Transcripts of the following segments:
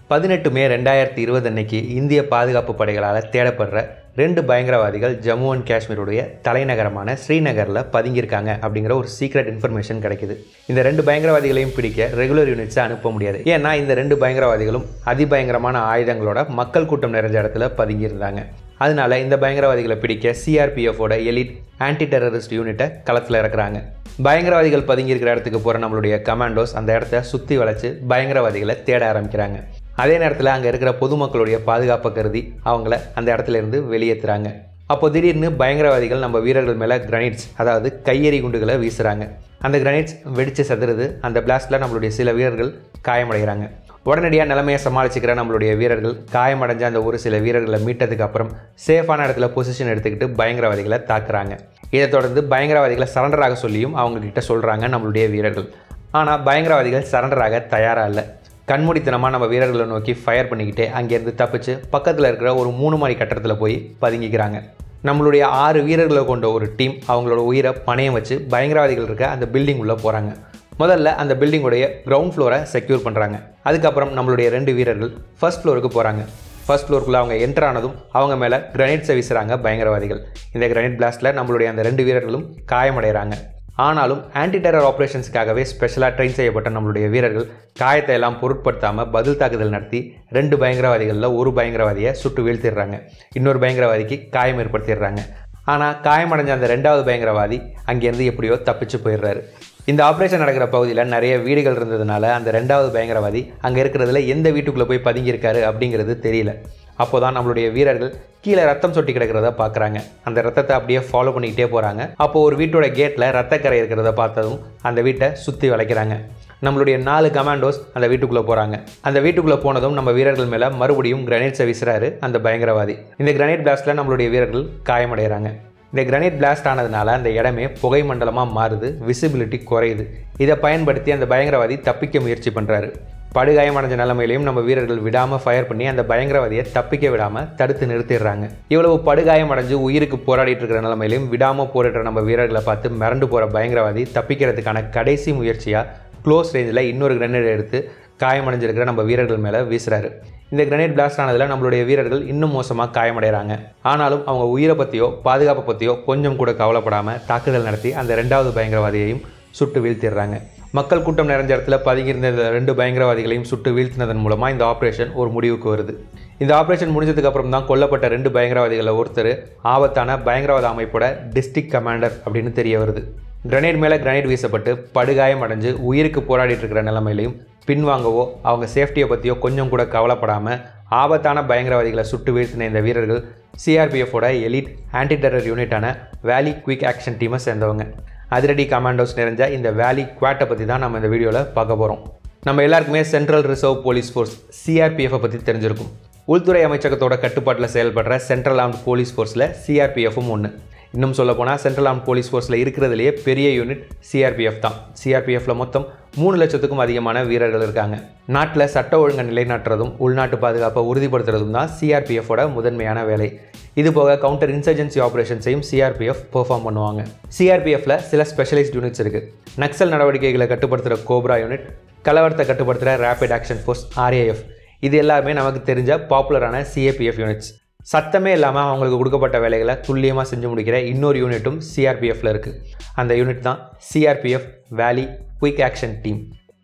பதினெட்டு மே ரெண்டாயிரத்தி இருபது அன்னைக்கு இந்திய பாதுகாப்பு படைகளால் தேடப்படுற ரெண்டு பயங்கரவாதிகள் ஜம்மு அண்ட் காஷ்மீருடைய தலைநகரமான ஸ்ரீநகரில் பதுங்கியிருக்காங்க அப்படிங்கிற ஒரு சீக்ரெட் இன்ஃபர்மேஷன் கிடைக்குது இந்த ரெண்டு பயங்கரவாதிகளையும் பிடிக்க ரெகுலர் யூனிட்ஸை அனுப்ப முடியாது ஏன்னா இந்த ரெண்டு பயங்கரவாதிகளும் அதிபயங்கரமான ஆயுதங்களோட மக்கள் கூட்டம் நிறைஞ்ச இடத்துல பதுங்கியிருந்தாங்க அதனால இந்த பயங்கரவாதிகளை பிடிக்க சிஆர்பிஎஃபோட எலிட் ஆன்டி டெரரிஸ்ட் யூனிட்டை களத்தில் இறக்குறாங்க பயங்கரவாதிகள் பதுங்கியிருக்கிற இடத்துக்கு போகிற நம்மளுடைய கமாண்டோஸ் அந்த இடத்த சுற்றி வளைச்சு பயங்கரவாதிகளை தேட ஆரம்பிக்கிறாங்க அதே நேரத்தில் அங்கே இருக்கிற பொதுமக்களுடைய பாதுகாப்பை கருதி அவங்கள அந்த இடத்துல இருந்து வெளியேற்றுறாங்க அப்போ திடீர்னு பயங்கரவாதிகள் நம்ம வீரர்கள் மேலே கிரனைட்ஸ் அதாவது கையெறி குண்டுகளை வீசுகிறாங்க அந்த கிரனைட்ஸ் வெடித்து செதறுது அந்த பிளாஸ்டில் நம்மளுடைய சில வீரர்கள் காயமடைகிறாங்க உடனடியாக நிலைமையை சமாளிச்சுக்கிற நம்மளுடைய வீரர்கள் காயமடைஞ்ச அந்த ஒரு சில வீரர்களை மீட்டதுக்கு அப்புறம் சேஃபான இடத்துல பொசிஷன் எடுத்துக்கிட்டு பயங்கரவாதிகளை தாக்குறாங்க இதை தொடர்ந்து பயங்கரவாதிகளை சரண்டர் ஆக சொல்லியும் அவங்க கிட்ட சொல்கிறாங்க நம்மளுடைய வீரர்கள் ஆனால் பயங்கரவாதிகள் சரண்டர் ஆக தயாராக இல்லை கண்மூடித்தனமாக நம்ம வீரர்களை நோக்கி ஃபயர் பண்ணிக்கிட்டே அங்கேருந்து தப்பிச்சு பக்கத்தில் இருக்கிற ஒரு மூணு மாடி கட்டடத்தில் போய் பதுங்கிக்கிறாங்க நம்மளுடைய ஆறு வீரர்களை கொண்ட ஒரு டீம் அவங்களோட உயிரை பணையம் வச்சு பயங்கரவாதிகள் இருக்க அந்த பில்டிங் உள்ளே போகிறாங்க முதல்ல அந்த பில்டிங்குடைய கிரவுண்ட் ஃப்ளோரை செக்யூர் பண்ணுறாங்க அதுக்கப்புறம் நம்மளுடைய ரெண்டு வீரர்கள் ஃபர்ஸ்ட் ஃப்ளோருக்கு போகிறாங்க ஃபர்ஸ்ட் ஃப்ளோருக்குள்ளே அவங்க என்டர் ஆனதும் அவங்க மேலே கிரனைட்ஸை வீசுகிறாங்க பயங்கரவாதிகள் இந்த கிரனைட் பிளாஸ்ட்டில் நம்மளுடைய அந்த ரெண்டு வீரர்களும் காயமடைகிறாங்க ஆனாலும் ஆன்டி டெரர் ஆப்ரேஷன்ஸுக்காகவே ஸ்பெஷலாக ட்ரெயின் செய்யப்பட்ட நம்மளுடைய வீரர்கள் காயத்தை எல்லாம் பொருட்படுத்தாமல் பதில் தாக்குதல் நடத்தி ரெண்டு பயங்கரவாதிகளில் ஒரு பயங்கரவாதியை சுட்டு வீழ்த்திடுறாங்க இன்னொரு பயங்கரவாதிக்கு காயம் ஏற்படுத்திடுறாங்க ஆனால் காயமடைஞ்ச அந்த ரெண்டாவது பயங்கரவாதி அங்கேருந்து எப்படியோ தப்பிச்சு போயிடுறாரு இந்த ஆப்ரேஷன் நடக்கிற பகுதியில் நிறைய வீடுகள் இருந்ததுனால அந்த ரெண்டாவது பயங்கரவாதி அங்கே இருக்கிறதுல எந்த வீட்டுக்குள்ளே போய் பதுங்கியிருக்காரு அப்படிங்கிறது தெரியல அப்போ தான் நம்மளுடைய வீரர்கள் கீழே ரத்தம் சொட்டி கிடக்கிறத பார்க்குறாங்க அந்த ரத்தத்தை அப்படியே ஃபாலோ பண்ணிக்கிட்டே போகிறாங்க அப்போ ஒரு வீட்டோட கேட்டில் ரத்தக்கரை இருக்கிறத பார்த்ததும் அந்த வீட்டை சுற்றி வளைக்கிறாங்க நம்மளுடைய நாலு கமாண்டோஸ் அந்த வீட்டுக்குள்ளே போகிறாங்க அந்த வீட்டுக்குள்ளே போனதும் நம்ம வீரர்கள் மேலே மறுபடியும் கிரனைட்ஸை வீசுறாரு அந்த பயங்கரவாதி இந்த கிரனைட் பிளாஸ்ட்டில் நம்மளுடைய வீரர்கள் காயமடைகிறாங்க இந்த கிரனைட் பிளாஸ்ட் ஆனதுனால அந்த இடமே புகை மண்டலமாக மாறுது விசிபிலிட்டி குறையுது இதை பயன்படுத்தி அந்த பயங்கரவாதி தப்பிக்க முயற்சி பண்ணுறாரு படுகாயமடைஞ்ச நிலைமையிலையும் நம்ம வீரர்கள் விடாமல் ஃபயர் பண்ணி அந்த பயங்கரவாதியை தப்பிக்க விடாமல் தடுத்து நிறுத்திடுறாங்க இவ்வளவு படுகாயமடைஞ்சு உயிருக்கு போராடிட்டு இருக்கிற நிலைமையிலையும் விடாமல் போரிடுற நம்ம வீரர்களை பார்த்து மிரண்டு போகிற பயங்கரவாதி தப்பிக்கிறதுக்கான கடைசி முயற்சியாக க்ளோஸ் ரேஞ்சில் இன்னொரு கிரனேட் எடுத்து காயமடைஞ்சிருக்கிற நம்ம வீரர்கள் மேலே வீசுறாரு இந்த கிரனேட் பிளாஸ்ட் ஆனதில் நம்மளுடைய வீரர்கள் இன்னும் மோசமாக காயமடைகிறாங்க ஆனாலும் அவங்க உயிரை பற்றியோ பாதுகாப்பை பற்றியோ கொஞ்சம் கூட கவலைப்படாமல் தாக்குதல் நடத்தி அந்த ரெண்டாவது பயங்கரவாதியையும் சுட்டு வீழ்த்திடுறாங்க மக்கள் கூட்டம் நிறைஞ்ச இடத்துல பதுங்கியிருந்த இந்த ரெண்டு பயங்கரவாதிகளையும் சுட்டு வீழ்த்தினதன் மூலமாக இந்த ஆப்ரேஷன் ஒரு முடிவுக்கு வருது இந்த ஆப்ரேஷன் முடிஞ்சதுக்கு அப்புறம் தான் கொல்லப்பட்ட ரெண்டு பயங்கரவாதிகளில் ஒருத்தர் ஆபத்தான பயங்கரவாத அமைப்போட டிஸ்ட்ரிக்ட் கமாண்டர் அப்படின்னு தெரிய வருது கிரனேட் மேலே கிரனேட் வீசப்பட்டு படுகாயம் அடைஞ்சு உயிருக்கு போராடிட்டு இருக்கிற நிலைமையிலையும் பின்வாங்கவோ அவங்க சேஃப்டியை பற்றியோ கொஞ்சம் கூட கவலைப்படாமல் ஆபத்தான பயங்கரவாதிகளை சுட்டு வீழ்த்தின இந்த வீரர்கள் சிஆர்பிஎஃபோட எலிட் ஆன்டி டெரர் யூனிட்டான வேலி குயிக் ஆக்ஷன் டீமை சேர்ந்தவங்க அதிரடி கமாண்டோஸ் நிறைஞ்ச இந்த வேலி குவாட்டை பற்றி தான் நம்ம இந்த வீடியோவில் பார்க்க போகிறோம் நம்ம எல்லாருக்குமே சென்ட்ரல் ரிசர்வ் போலீஸ் ஃபோர்ஸ் சிஆர்பிஎஃப்பை பற்றி தெரிஞ்சிருக்கும் உள்துறை அமைச்சகத்தோட கட்டுப்பாட்டில் செயல்படுற சென்ட்ரல் ஆர்ம்ட் போலீஸ் ஃபோர்ஸில் சிஆர்பிஎஃப்பும் ஒன்று இன்னும் சொல்ல போனால் சென்ட்ரல் ஆர்ம் போலீஸ் ஃபோர்ஸில் இருக்கிறதுலையே பெரிய யூனிட் சிஆர்பிஎஃப் தான் சிஆர்பிஎஃப்ல மொத்தம் மூணு லட்சத்துக்கும் அதிகமான வீரர்கள் இருக்காங்க நாட்டில் சட்ட ஒழுங்கை நிலைநாட்டுறதும் உள்நாட்டு பாதுகாப்பை உறுதிப்படுத்துறதும் தான் சிஆர்பிஎஃபோட முதன்மையான வேலை இது போக கவுண்டர் இன்சர்ஜென்சி ஆப்ரேஷன்ஸையும் சிஆர்பிஎஃப் பெர்ஃபார்ம் பண்ணுவாங்க சிஆர்பிஎஃப்ல சில ஸ்பெஷலைஸ்ட் யூனிட்ஸ் இருக்குது நக்சல் நடவடிக்கைகளை கட்டுப்படுத்துகிற கோப்ரா யூனிட் கலவரத்தை கட்டுப்படுத்துகிற ரேபிட் ஆக்ஷன் ஃபோர்ஸ் ஆர்ஏஎஃப் இது எல்லாமே நமக்கு தெரிஞ்ச பாப்புலரான சிஏபிஎஃப் யூனிட்ஸ் சத்தமே இல்லாமல் அவங்களுக்கு கொடுக்கப்பட்ட வேலைகளை துல்லியமாக செஞ்சு முடிக்கிற இன்னொரு யூனிட்டும் சிஆர்பிஎஃப்ல இருக்குது அந்த யூனிட் தான் CRPF valley quick action team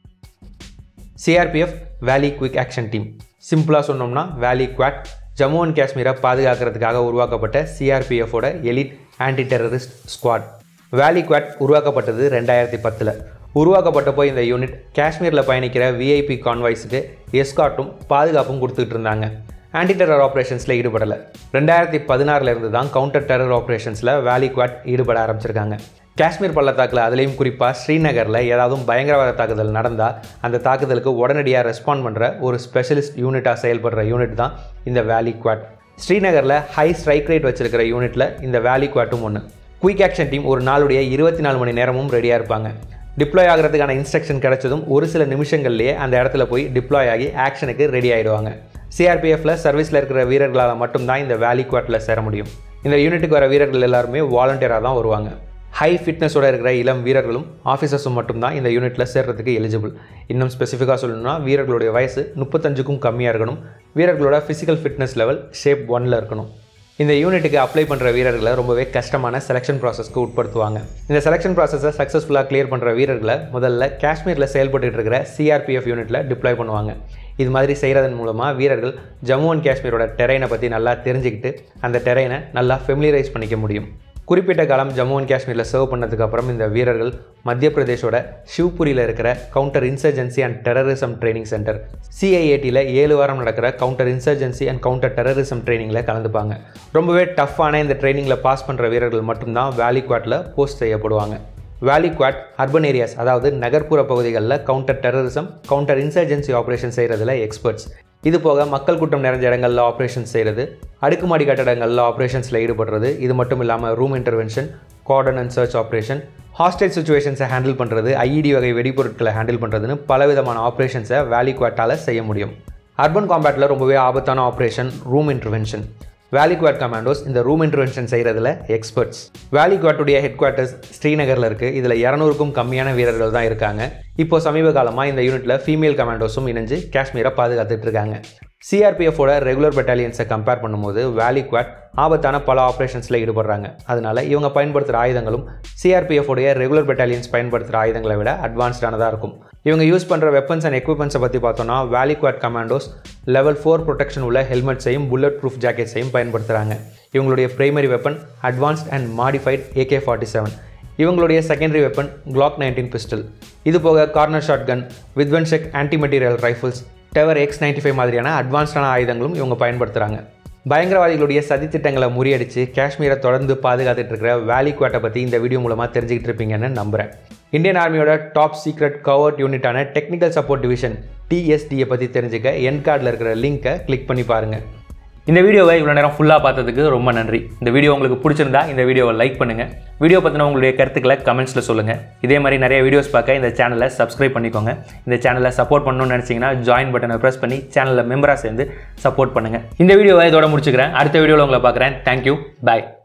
CRPF valley quick action team சிம்பிளாக சொன்னோம்னா வேலி குவாட் ஜம்மு அண்ட் காஷ்மீரை பாதுகாக்கிறதுக்காக உருவாக்கப்பட்ட சிஆர்பிஎஃபோட elite anti terrorist squad valley QAT உருவாக்கப்பட்டது ரெண்டாயிரத்தி பத்தில் உருவாக்கப்பட்டப்போ இந்த யூனிட் காஷ்மீரில் பயணிக்கிற விஐபி கான்வாய்ஸுக்கு எஸ்காட்டும் பாதுகாப்பும் கொடுத்துட்டு இருந்தாங்க ஆன்டி டெரர் ஆப்ரேஷன்ஸில் ஈடுபடலை ரெண்டாயிரத்தி பதினாறுலேருந்து தான் கவுண்டர் டெரர் ஆப்ரேஷன்ஸில் வேலி குவாட் ஈடுபட ஆரம்பிச்சிருக்காங்க காஷ்மீர் பள்ளத்தாக்கில் அதுலேயும் குறிப்பாக ஸ்ரீநகரில் ஏதாவது பயங்கரவாத தாக்குதல் நடந்தால் அந்த தாக்குதலுக்கு உடனடியாக ரெஸ்பாண்ட் பண்ணுற ஒரு ஸ்பெஷலிஸ்ட் யூனிட்டாக செயல்படுற யூனிட் தான் இந்த வேலி குவாட் ஸ்ரீநகரில் ஹை ஸ்ட்ரைக் ரேட் வச்சிருக்கிற யூனிட்டில் இந்த வேலி குவாட்டும் ஒன்று குயிக் ஆக்ஷன் டீம் ஒரு நாளுடைய இருபத்தி நாலு மணி நேரமும் ரெடியாக இருப்பாங்க டிப்ளாய் ஆகிறதுக்கான இன்ஸ்ட்ரக்ஷன் கிடைச்சதும் ஒரு சில நிமிஷங்கள்லேயே அந்த இடத்துல போய் டிப்ளாய் ஆகி ஆக்ஷனுக்கு ரெடி ஆகிடுவாங்க சிஆர்பிஎஃப்ல சர்வீஸில் இருக்கிற வீரர்களால் மட்டும்தான் இந்த வேலி குவாட்டில் சேர முடியும் இந்த யூனிட்டுக்கு வர வீரர்கள் எல்லாருமே வாலண்டியராக தான் வருவாங்க ஹை ஃபிட்னஸோட இருக்கிற இளம் வீரர்களும் ஆஃபீஸர்ஸும் மட்டும்தான் இந்த யூனிட்டில் சேர்றதுக்கு எலிஜிபிள் இன்னும் ஸ்பெசிஃபிக்காக சொல்லணும்னா வீரர்களுடைய வயசு முப்பத்தஞ்சுக்கும் கம்மியாக இருக்கணும் வீரர்களோட ஃபிசிக்கல் ஃபிட்னஸ் லெவல் ஷேப் ஒனில் இருக்கணும் இந்த யூனிட்டுக்கு அப்ளை பண்ணுற வீரர்களை ரொம்பவே கஷ்டமான செலெக்ஷன் ப்ராசஸ்க்கு உட்படுத்துவாங்க இந்த செலெக்ஷன் ப்ராசஸை சக்ஸஸ்ஃபுல்லாக கிளியர் பண்ணுற வீரர்களை முதல்ல காஷ்மீரில் செயல்பட்டு இருக்கிற சிஆர்பிஎஃப் யூனிட்டில் டிப்ளாய் பண்ணுவாங்க இது மாதிரி செய்கிறதன் மூலமாக வீரர்கள் ஜம்மு அண்ட் காஷ்மீரோட டெரைனை பற்றி நல்லா தெரிஞ்சுக்கிட்டு அந்த டெரைனை நல்லா ஃபெமிலியரைஸ் பண்ணிக்க முடியும் குறிப்பிட்ட காலம் ஜம்மு அண்ட் காஷ்மீரில் சர்வ் பண்ணதுக்கு அப்புறம் இந்த வீரர்கள் மத்திய பிரதேஷோட ஷிவ்புரியில் இருக்கிற counter insurgency and terrorism training centre சிஐஏடியில் ஏழு வாரம் நடக்கிற counter insurgency and counter terrorism ட்ரைனிங்கில் கலந்துப்பாங்க ரொம்பவே டஃப்பான இந்த ட்ரைனிங்கில் பாஸ் பண்ணுற வீரர்கள் மட்டும்தான் வேலி குவாட்டில் போஸ்ட் செய்யப்படுவாங்க வேலி குவாட் அர்பன் ஏரியாஸ் அதாவது நகர்ப்புற பகுதிகளில் counter terrorism counter insurgency operation செய்கிறதுல எக்ஸ்பர்ட்ஸ் இது போக மக்கள் கூட்டம் நிறைஞ்ச இடங்களில் ஆப்ரேஷன் செய்கிறது அடுக்குமாடி கட்டடங்களில் ஆப்ரேஷன்ஸில் ஈடுபடுறது இது மட்டும் இல்லாமல் room intervention cordon and search operation hostage சுச்சுவேஷன்ஸை ஹேண்டில் பண்ணுறது ஐஇடி வகை வெடிபொருட்களை ஹேண்டில் பண்ணுறதுன்னு பலவிதமான ஆப்ரேஷன்ஸை வேலி குவாட்டால் செய்ய முடியும் அர்பன் காம்பேட்டில் ரொம்பவே ஆபத்தான operation room intervention valley QAT commandos இந்த ரூம் இன்டர்வென்ஷன் செய்கிறதுல எக்ஸ்பர்ட்ஸ் வேலி குவாட்டுடைய ஹெட் குவார்ட்டர்ஸ் ஸ்ரீநகரில் இருக்குது இதில் இரநூறுக்கும் கம்மியான வீரர்கள் தான் இருக்காங்க இப்போ சமீப காலமாக இந்த யூனிட்டில் ஃபீமேல் கமாண்டோஸும் இணைஞ்சு காஷ்மீரை பாதுகாத்துட்டு இருக்காங்க சிஆர்பிஎஃபோட ரெகுலர் பெட்டாலியன்ஸை கம்பேர் பண்ணும்போது வேலி குவாட் ஆபத்தான பல ஆப்ரேஷன்ஸில் ஈடுபடுறாங்க அதனால இவங்க பயன்படுத்துகிற ஆயுதங்களும் சிஆர்பிஎஃபோடைய ரெகுலர் பெட்டாலியன்ஸ் பயன்படுத்துகிற ஆயுதங்களை விட அட்வான்ஸ்டானதாக இருக்கும் இவங்க யூஸ் பண்ணுற வெப்பன்ஸ் அண்ட் எக்யூப்மெண்ட்ஸை பற்றி பார்த்தோன்னா valley QAT commandos level four protection உள்ள ஹெல்மெட்ஸையும் புல்லட் ப்ரூஃப் ஜாக்கெட்ஸையும் பயன்படுத்துகிறாங்க இவங்களுடைய primary weapon advanced and modified AK forty seven இவங்களுடைய secondary weapon Glock nineteen pistol இது போக corner shot gun Vidhwansak anti material rifles Tavor X ninety five மாதிரியான அட்வான்ஸ்டான ஆயுதங்களும் இவங்க பயன்படுத்துகிறாங்க பயங்கரவாதிகளுடைய சதித்திட்டங்களை முறியடித்து காஷ்மீரை தொடர்ந்து பாதுகாத்துட்டு இருக்கிற வேலி குவாட்டை பற்றி இந்த வீடியோ மூலமாக தெரிஞ்சுக்கிட்டு இருப்பீங்கன்னு நம்புகிறேன் இந்தியன் ஆர்மியோட டாப் சீக்ரெட் கவர்ட் யூனிட்டான டெக்னிக்கல் சப்போர்ட் டிவிஷன் டிஎஸ்டியை பற்றி தெரிஞ்சுக்க என் கார்டில் இருக்கிற லிங்க்கை கிளிக் பண்ணி பாருங்கள் இந்த வீடியோவை இவ்வளோ நேரம் ஃபுல்லாக பார்த்ததுக்கு ரொம்ப நன்றி இந்த வீடியோ உங்களுக்கு பிடிச்சிருந்தா இந்த வீடியோவை லைக் பண்ணுங்கள் வீடியோ பற்றின உங்களுடைய கருத்துக்களை கமெண்ட்ஸில் சொல்லுங்கள் இதே மாதிரி நிறைய வீடியோஸ் பார்க்க இந்த சேனலை சப்ஸ்கிரைப் பண்ணிக்கோங்க இந்த சேனலை சப்போர்ட் பண்ணணும்னு நினச்சிங்கன்னா ஜாயின் பட்டனை ப்ரெஸ் பண்ணி சேனலில் மெம்பராக சேர்ந்து சப்போர்ட் பண்ணுங்கள் இந்த வீடியோவை இதோட முடிச்சுக்கிறேன் அடுத்த வீடியோவில் உங்களை பார்க்குறேன் தேங்க்யூ பாய்